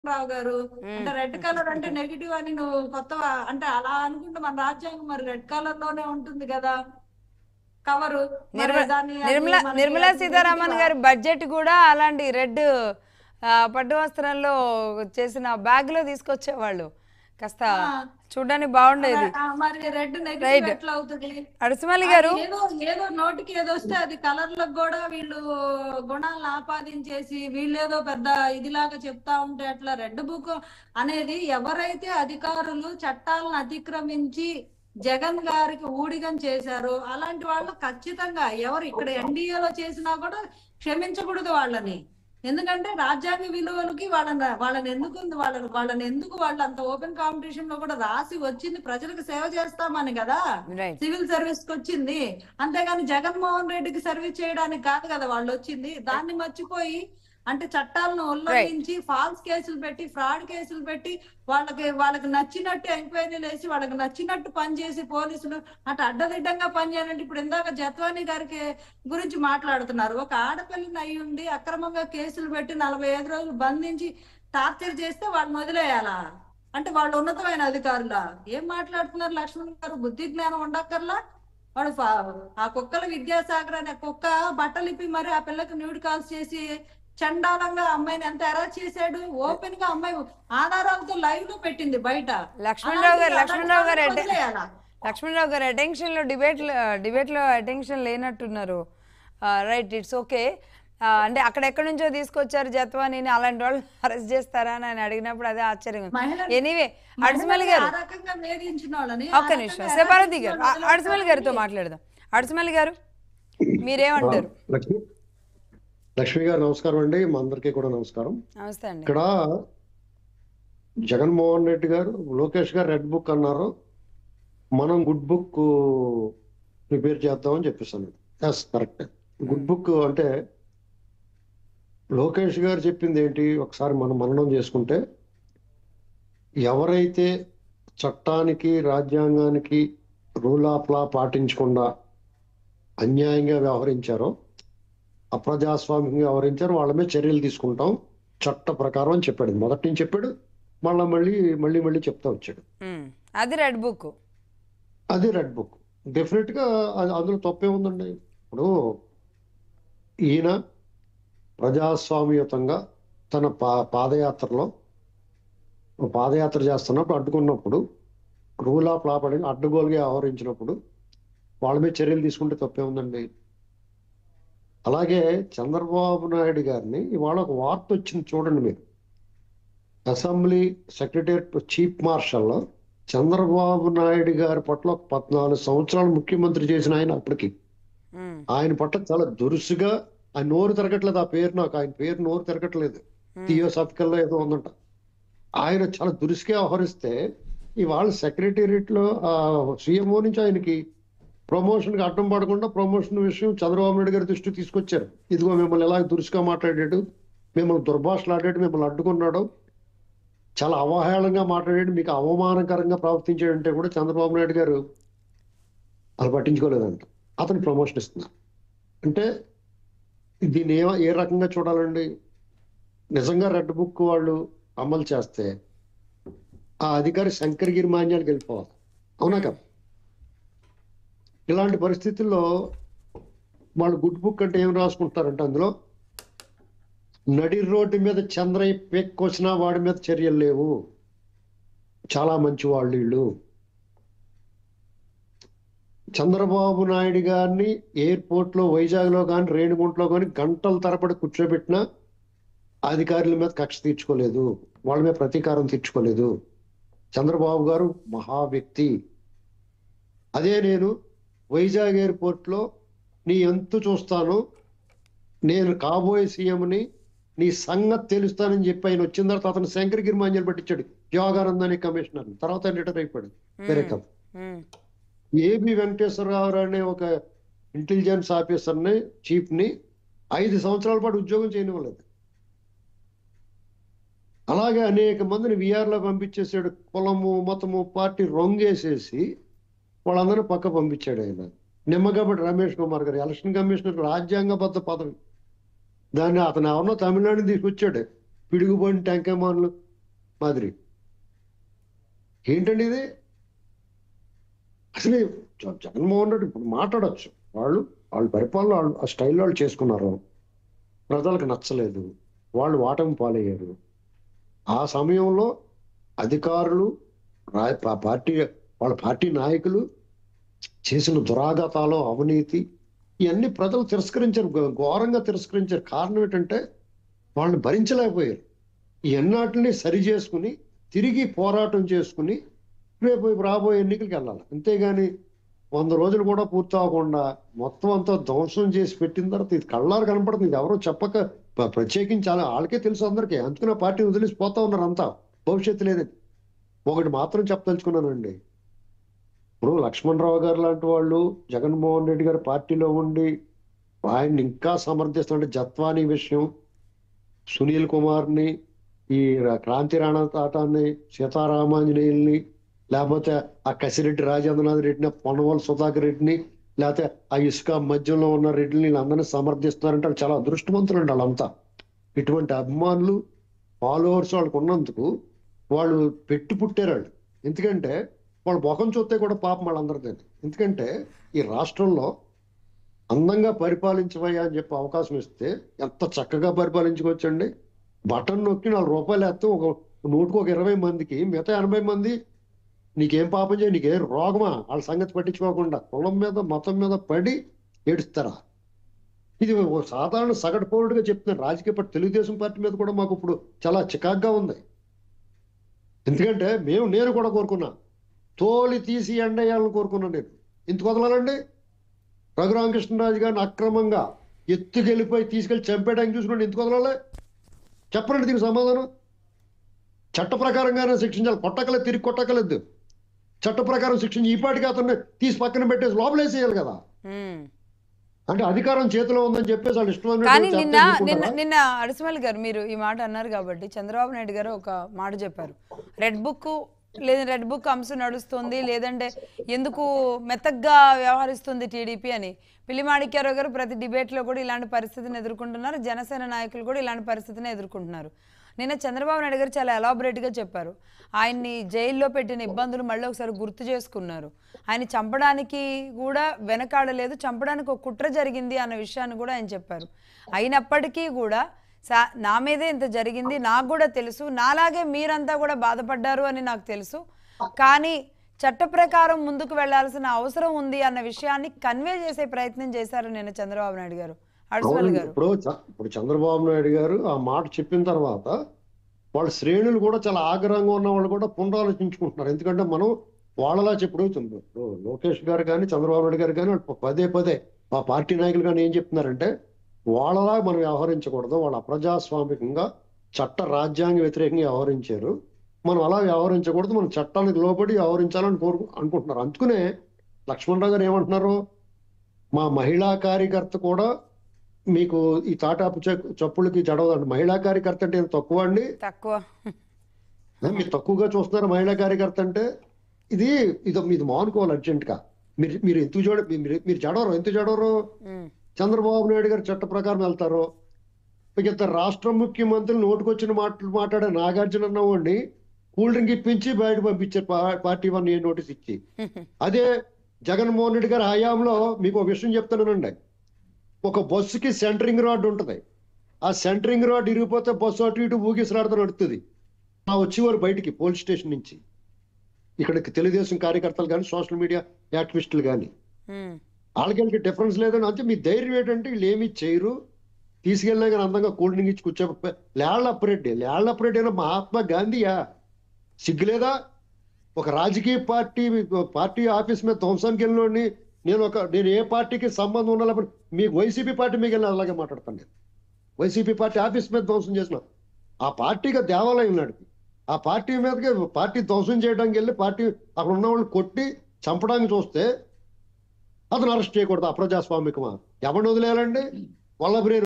రావు గారు అంటే red colour అంటే నెగిటివ్ అని నువ్వు కొత్త అంటే అలా అనుకుంటే మన రాజ్యాంగం మరి రెడ్ కలర్ లోనే ఉంటుంది కదా కవరు మరి నిర్మ- దాన్ని అది నిర్మలా మనకి నిర్మలా అది సీతారామన్ negative ఆ? గారి బడ్జెట్ కూడా అలాంటి రెడ్ పట్టు వస్త్రంలో చేసిన బ్యాగ్ లో తీసుకొచ్చేవాళ్ళు కాస్త ఆ. చూడడానికి బాగుండేది ఆ, మరి రెడ్ నెగిటివ్ Right. ఎట్లా అవుతుంది అడసమల్లి గారు అది ఏదో ఏదో నోటికి ఏదో వస్తే అది కలర్లకు కూడా వీళ్ళు గుణాలను ఆపాదించేసి వీళ్ళేదో పెద్ద ఇదిలాగా చెప్తా ఉంటే అట్లా రెడ్ బుక్ అనేది ఎవరైతే అధికారులు చట్టాలను అతిక్రమించి జగన్ గారికి ఊడిగం చేశారో అలాంటి వాళ్ళు ఖచ్చితంగా ఎవరు ఇక్కడ ఎన్డీఏలో చేసినా కూడా క్షమించకూడదు వాళ్ళని ఎందుకంటే రాజ్యాంగ విలువలకి వాళ్ళని వాళ్ళని ఎందుకు ఉంది వాళ్ళని వాళ్ళని ఎందుకు వాళ్ళు అంత ఓపెన్ కాంపిటీషన్ లో కూడా రాసి వచ్చింది ప్రజలకు సేవ చేస్తామని కదా రైట్ సివిల్ సర్వీస్ కి వచ్చింది అంతేగాని జగన్మోహన్ రెడ్డికి సర్వీస్ చేయడానికి కాదు కదా వాళ్ళు వచ్చింది దాన్ని మర్చిపోయి అంటే చట్టాలను ఉల్లంఘించి ఫాల్స్ కేసులు పెట్టి ఫ్రాడ్ కేసులు పెట్టి వాళ్ళకి వాళ్ళకి నచ్చినట్టు ఎంక్వైరీలు వేసి వాళ్ళకి నచ్చినట్టు పనిచేసి పోలీసులు అటు అడ్డదిడ్డంగా పనిచేయాలంటే ఇప్పుడు ఇందాక జత్వానీ గారికి గురించి మాట్లాడుతున్నారు ఒక ఆడపిల్లని అయి ఉండి అక్రమంగా కేసులు పెట్టి నలభై ఐదు రోజులు బంధించి టార్చర్ చేస్తే వాళ్ళని వదిలేయాలా అంటే వాళ్ళు ఉన్నతమైన అధికారులా ఏం మాట్లాడుతున్నారు లక్ష్మణ్ గారు బుద్ధి జ్ఞానం ఉండక్కర్లా వాడు ఫా- ఆ కుక్కల విద్యాసాగర్ అనే కుక్క బట్టలు ఇప్పి మరి ఆ పిల్లకి న్యూడ్ కాల్స్ చేసి చండాలంగా అమ్మాయిని ఎంత ఎరా చేశాడు ఓపెన్ గా అమ్మాయి ఆధారాలతో లైవ్ లో పెట్టింది బయట లక్ష్మణరావు గారు అలాంటి- లక్ష్మణరావు గారు అలాంటి అటె- వదిలేయాలా? లక్ష్మణరావు గారు అటెన్షన్ లో డిబేట్ డిబేట్ లో అటెన్షన్ లేనట్టున్నారు రైట్ ఇట్స్ ఓకే అంటే అక్కడెక్కడి నుంచో తీసుకొచ్చారు జత్వానీని అలాంటి వాళ్ళు అరెస్ట్ చేస్తారా అని ఆయన అడిగినప్పుడు అదే ఆశ్చర్యం మహిళలు- ఎనీవే అడిసిమల్లి గారు ఆ రకంగా వేధించిన వాళ్ళని ఆ ఒక్క నిమిషం రకంగా శపారతి వేధించిన గారు వాళ్ళని అడిసిమల్లి గారితో మాట్లాడదాం అడిసిమల్లి గారు మీరేమంటారు లక్ష్మి లక్ష్మి గారు నమస్కారం అండి మా అందరికీ కూడా నమస్కారం నమస్తే అండి ఇక్కడ జగన్మోహన్ రెడ్డి గారు లోకేష్ గారు రెడ్ బుక్ అన్నారు మనం గుడ్ బుక్ ప్రిపేర్ చేద్దామని చెప్పేసాను ఎస్ కరెక్ట్ గుడ్ బుక్ అంటే లోకేష్ గారు చెప్పింది ఏంటి ఒకసారి మనం మననం చేసుకుంటే ఎవరైతే చట్టానికి రాజ్యాంగానికి రూల్ ఆఫ్ లా పాటించకుండా అన్యాయంగా వ్యవహరించారో అప్రజాస్వామ్యంగా వ్యవహరించారో వాళ్ళ మీద చర్యలు తీసుకుంటాం చట్ట ప్రకారం అని చెప్పాడు మొదటి నుంచి చెప్పాడు మళ్ళా మళ్ళీ మళ్ళీ మళ్ళీ చెప్తా వచ్చాడు ఉమ్, అది రెడ్ బుక్ అది రెడ్ బుక్ డెఫినెట్ గా అది- అందులో తప్పే ఉందండి ఇప్పుడు ఈయన ప్రజాస్వామ్యయుతంగా తన పా పాదయాత్రలో పాదయాత్ర చేస్తున్నప్పుడు అడ్డుకున్నప్పుడు రూల్ ఆఫ్ లా పడి అడ్డగోలుగా వ్యవహరించినప్పుడు వాళ్ళ మీద చర్యలు తీసుకుంటే తప్పే ఉందండి అలాగే చంద్రబాబు నాయుడు గారిని ఇవాళ ఒక వార్త వచ్చింది చూడండి మీరు assembly secretariat chief marshal Chandrababu Naidu గారి పట్ల ఒక పద్నాలుగు సంవత్సరాలు ముఖ్యమంత్రి చేసిన ఆయన అప్పటికి ఉమ్, ఆయన పట్ల చాలా దురుసుగా ఆయన నోరు తిరగట్లేదు ఆ పేరు నాకు ఆయన పేరు నోరు తిరగట్లేదు ఉమ్, థియోసాఫికల్ లో ఏదో ఉందంట ఆయన చాలా దురుసుగా వ్యవహరిస్తే ఇవాళ సెక్రటేరియట్ లో ఆ సీఎంఓ నుంచి ఆయనకి ప్రమోషన్ కి అడ్డం పడకుండా ప్రమోషన్ విషయం చంద్రబాబు నాయుడు గారి దృష్టికి తీసుకొచ్చారు ఇదిగో మిమ్మల్ని ఎలా దురుసుగా మాట్లాడాడు మిమ్మల్ని దుర్భాషలు ఆడాడు మిమ్మల్ని అడ్డుకున్నాడు చాలా అవహేళనగా మాట్లాడాడు మీకు అవమానకరంగా ప్రవర్తించాడంటే కూడా చంద్రబాబు నాయుడు గారు అలా పట్టించుకోలేదంట అతను ప్రమోషన్ ఇస్తున్నారు అంటే దీన్ని ఏ ఏ రకంగా చూడాలండి నిజంగా రెడ్ బుక్ వాళ్ళు అమలు చేస్తే ఆ అధికారి శంకరగిరి మాన్యాలకు వెళ్ళిపోవాలి అవునా కదా ఇలాంటి పరిస్థితుల్లో వాళ్ళు గుడ్ బుక్ అంటే ఏం రాసుకుంటారంటే అందులో నడి రోడ్డు మీద చంద్రయ్య పెక్కొచ్చినా వాడి మీద చర్యలు లేవు చాలా మంచి వాళ్ళు వీళ్ళు చంద్రబాబు నాయుడు గారిని ఎయిర్పోర్ట్ లో వైజాగ్ లో కానీ రేణిగుంటలో కానీ గంటల తరబడి కూర్చోబెట్టినా అధికారుల మీద కక్ష తీర్చుకోలేదు వాళ్ళ మీద ప్రతీకారం తీర్చుకోలేదు చంద్రబాబు గారు మహా వ్యక్తి అదే నేను వైజాగ్ ఎయిర్పోర్ట్ లో నీ ఎంత చూస్తాను నేను కాబోయే సీఎంని నీ సంగతి తెలుస్తానని చెప్పి ఆయన వచ్చిన తర్వాత అతను శంకరగిరి మాంజల్ పట్టించాడు యోగానంద్ అనే కమిషనర్ తర్వాత ఆయన రిటైర్ అయిపోయాడు వేరే కథ ఉమ్, ఏబి వెంకటేశ్వరరావు అనే ఒక ఇంటెలిజెన్స్ ఆఫీసర్ని చీఫ్ ని ఐదు సంవత్సరాల పాటు ఉద్యోగం చేయనివ్వలేదు అలాగే అనేక మందిని విఆర్ లో పంపించేసాడు కులము మతము పార్టీ రొంగేసేసి వాళ్ళందరూ పక్క పంపించాడు ఆయన నిమ్మగబ్బటి రమేష్ కుమార్ గారు ఎలక్షన్ కమిషనర్ రాజ్యాంగబద్ధ పదవి దాన్ని అతను ఎవరినో తమిళనాడు తీసుకొచ్చాడు పిడుగుబడిన టెంకమాన్లు మాదిరి ఏంటండి ఇది అసలు జ- జగన్మోహన్ రెడ్డి ఇప్పుడు మాట్లాడచ్చు వాళ్ళు వాళ్ళ పరిపాలన వాళ్ళు ఆ స్టైల్లో వాళ్ళు చేసుకున్నారు ప్రజలకు నచ్చలేదు వాళ్ళు వాటమి పాలయ్యారు ఆ సమయంలో అధికారులు రా- పా- పార్టీ వాళ్ళ పార్టీ నాయకులు చేసిన దురాఘాతాలు అవినీతి ఇవన్నీ ప్రజలు తిరస్కరించారు ఘో- ఘోరంగా తిరస్కరించారు కారణం ఏంటంటే వాళ్ళని భరించలేకపోయారు ఈ ఎన్నాటిని సరి చేసుకుని తిరిగి పోరాటం చేసుకుని రేపు రాబోయే ఎన్నికలకు వెళ్ళాలి అంతేగాని వంద రోజులు కూడా పూర్తి అవ్వకుండా మొత్తం అంతా ధ్వంసం చేసి పెట్టిన తర్వాత ఇది కళ్ళారు కనపడుతుంది ఇది ఎవరో చెప్పక ప- ప్రత్యేకించి చాలా వాళ్ళకే తెలుసు అందరికీ అందుకనే పార్టీ వదిలేసి పోతా ఉన్నారు అంతా భవిష్యత్తు లేదని ఒకటి మాత్రం చెప్పదలుచుకున్నానండి ఇప్పుడు లక్ష్మణరావు గారు లాంటి వాళ్ళు జగన్మోహన్ రెడ్డి గారి పార్టీలో ఉండి ఆయన్ని ఇంకా సమర్థిస్తుంటే జత్వానీ విషయం సునీల్ కుమార్ని ఈ ర- క్రాంతి రాణా తాటాన్ని సీతారామాంజనేయుల్ని లేకపోతే ఆ కసిరెడ్డి రాజేంద్రనాథ్ రెడ్డిని పొన్నవల్ సుధాకర్ రెడ్డిని లేకపోతే ఆ ఇసుక మధ్యలో ఉన్న రెడ్డిని వీళ్ళందరినీ సమర్థిస్తున్నారంటే వాళ్ళు చాలా అదృష్టవంతులండి వాళ్ళంతా ఇటువంటి అభిమానులు ఫాలోవర్స్ వాళ్ళకు ఉన్నందుకు వాళ్ళు పెట్టి పుట్టారు వాళ్ళు ఎందుకంటే వాళ్ళ ముఖం చూస్తే కూడా పాపం వాళ్ళందరిది ఎందుకంటే ఈ రాష్ట్రంలో అందంగా పరిపాలించవయ్యా అని చెప్పి అవకాశం ఇస్తే ఎంత చక్కగా పరిపాలించుకోవచ్చండి బటన్ నొక్కి నాలుగు రూపాయలు వేస్తే ఒక నూటికి ఒక ఇరవై మందికి మిగతా ఎనభై మంది నీకేం పాపం చేయి నీకేం రోగమా వాళ్ళ సంగతి పట్టించుకోకుండా కులం మీద మతం మీద పడి ఏడుస్తారా ఇది ఒక సాధారణ సగటు పౌరుడిగా చెప్తున్నారు రాజకీయ పార్టీ తెలుగుదేశం పార్టీ మీద కూడా మాకు ఇప్పుడు చాలా చికాగ్గా ఉంది ఎందుకంటే మేము నేను కూడా కోరుకున్నా తోలి తీసి ఎండేయాలని కోరుకున్నాను నేను ఎందుకు వదలాలండి రఘురామకృష్ణరాజు గారిని అక్రమంగా ఎత్తుకెళ్ళిపోయి తీసుకెళ్లి చంపేయడానికి చూసుకుని ఎందుకు వదలాలి చెప్పండి దీనికి సమాధానం చట్ట ప్రకారంగానే శిక్షించాలి కొట్టకలేదు తిరిగి కొట్టకలేదు చట్ట ప్రకారం శిక్షించి ఈ పాటికి అతన్ని తీసి పక్కన పెట్టేసి లోపలేసేయాలి కదా మ్మ్. అంటే అధికారం చేతిలో ఉందని చెప్పేసి వాళ్ళు ఇష్టం కానీ నిన్న నిన్న నిన్న అడిసిమల్ గారు మీరు ఈ మాట అన్నారు కాబట్టి చంద్రబాబు నాయుడు గారు ఒక మాట చెప్పారు రెడ్ బుక్ లేదా రెడ్ బుక్ అంశం నడుస్తుంది లేదంటే ఎందుకు మెత్తగ్గా వ్యవహరిస్తుంది టీడీపీ అని పిల్లిమాణిక్యారావు గారు ప్రతి డిబేట్లో కూడా ఇలాంటి పరిస్థితిని ఎదుర్కొంటున్నారు జనసేన నాయకులు కూడా ఇలాంటి పరిస్థితిని ఎదుర్కొంటున్నారు నిన్న చంద్రబాబు నాయుడు గారు చాలా ఎలాబొరేట్గా చెప్పారు ఆయన్ని జైల్లో పెట్టిన ఇబ్బందులు మళ్ళీ ఒకసారి గుర్తు చేసుకున్నారు ఆయన చంపడానికి కూడా వెనకాడలేదు చంపడానికి ఒక కుట్ర జరిగింది అన్న విషయాన్ని కూడా ఆయన చెప్పారు అయినప్పటికీ కూడా సా నా మీదే ఇంత జరిగింది నాకు కూడా తెలుసు నాలాగే మీరంతా కూడా బాధపడ్డారు అని నాకు తెలుసు కానీ చట్ట ప్రకారం ముందుకు వెళ్లాల్సిన అవసరం ఉంది అన్న విషయాన్ని కన్వే చేసే ప్రయత్నం చేశారు నిన్న చంద్రబాబు నాయుడు గారు అడిసిమల్ గారు ఇప్పుడు చ- ఇప్పుడు చంద్రబాబు నాయుడు గారు ఆ మాట చెప్పిన తర్వాత వాళ్ళ శ్రేణులు కూడా చాలా ఆగ్రహంగా ఉన్న వాళ్ళు కూడా పునరాలోచించుకుంటున్నారు ఎందుకంటే మనం వాళ్ళలా చెప్పుడు ఇప్పుడు లోకేష్ గారు కానీ చంద్రబాబు నాయుడు గారు కానీ వాళ్ళు పదే పదే మా పార్టీ నాయకులు కానీ ఏం చెప్తున్నారంటే వాళ్ళలా మనం వ్యవహరించకూడదు వాళ్ళు అప్రజాస్వామికంగా చట్ట రాజ్యాంగ వ్యతిరేకంగా వ్యవహరించారు మనం అలా వ్యవహరించకూడదు మనం చట్టానికి లోబడి వ్యవహరించాలని కోరుకు అనుకుంటున్నారు అందుకనే లక్ష్మణరావు గారు ఏమంటున్నారు మా మహిళా కార్యకర్త కూడా మీకు ఈ తాటాపు చె- చప్పులకి జడవదండి మహిళా కార్యకర్త అంటే ఏం తక్కువ అండి తక్కువ మీరు తక్కువగా చూస్తున్నారు మహిళా కార్యకర్త అంటే ఇది ఇది ఇది మానుకోవాలి అర్జెంట్ గా మీరు మీరు ఎందుకు చూడ మీరు మీరు జడవరు ఎందుకు జడవరు మ్మ్. చంద్రబాబు నాయుడు గారు చట్ట ప్రకారం వెళ్తారు ఇక ఇద్దరు రాష్ట్ర ముఖ్యమంత్రులు నోటుకొచ్చిన మాటలు మాట్లాడే నాగార్జున అన్నవాడిని కూల్ డ్రింక్ ఇప్పించి బయట పంపించారు పా- పార్టీ వన్ ఏ నోటీస్ ఇచ్చి అదే జగన్మోహన్ రెడ్డి గారి హయాంలో మీకు ఒక విషయం చెప్తానండి ఒక బస్సుకి సెంటరింగ్ రాడ్ ఉంటది ఆ సెంటరింగ్ రాడ్ ఇరిగిపోతే బస్సు అటు ఇటు ఊగిసలాడుతూ నడుస్తుంది ఆ వచ్చేవారు బయటికి పోలీస్ స్టేషన్ నుంచి ఇక్కడికి తెలుగుదేశం కార్యకర్తలు కానీ సోషల్ మీడియా యాక్టివిస్టులు కానీ మ్మ్. డిఫరెన్స్ లేదని అంటే మీ ధైర్యం ఏంటంటే వీళ్ళు ఏమి చేయరు తీసుకెళ్ళినా కానీ అందంగా కూల్ డ్రింక్ ఇచ్చి కూర్చో లేళ్లప్పరెడ్డి లేళ్లప్పరెడ్డి అయినా మహాత్మా గాంధీయా సిగ్గులేదా ఒక రాజకీయ పార్టీ పార్టీ ఆఫీస్ మీద ధ్వంసానికి వెళ్ళినోడిని నేను ఒక నేను ఏ పార్టీకి సంబంధం ఉండాలి మీకు వైసీపీ పార్టీ మీకు వెళ్ళి అలాగే మాట్లాడతాను నేను వైసీపీ పార్టీ ఆఫీస్ మీద ధ్వంసం చేసిన ఆ పార్టీగా దేవాలయం నడిపి ఆ పార్టీ మీదకి పార్టీ ధ్వంసం చేయడానికి వెళ్ళి పార్టీ అక్కడ ఉన్న వాళ్ళు కొట్టి చంపడానికి చూస్తే అతను అరెస్ట్ చేయకూడదు అప్రజాస్వామికమా ఎవరిని వదిలేయాలండి వల్లభ్రేరు